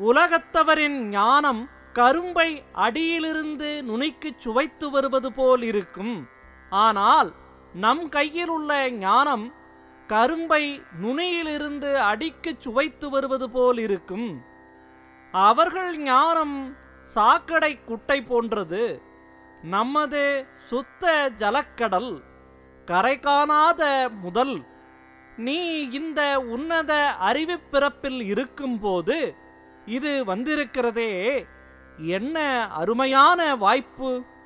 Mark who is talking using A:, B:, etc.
A: உலகத்தவரின் ஞானம் கரும்பை அடியிலிருந்து நுனிக்குச் சுவைத்து வருவது போல் இருக்கும் ஆனால் நம் கையில் உள்ள ஞானம் கரும்பை நுனியிலிருந்து அடிக்குச் சுவைத்து வருவது போல் இருக்கும் அவர்கள் ஞானம் சாக்கடை குட்டை போன்றது நமது சுத்த ஜலக்கடல் கரை காணாத முதல் நீ இந்த உன்னத அறிவுப் பிறப்பில் இருக்கும்போது இது வந்திருக்கிறதே என்ன அருமையான வாய்ப்பு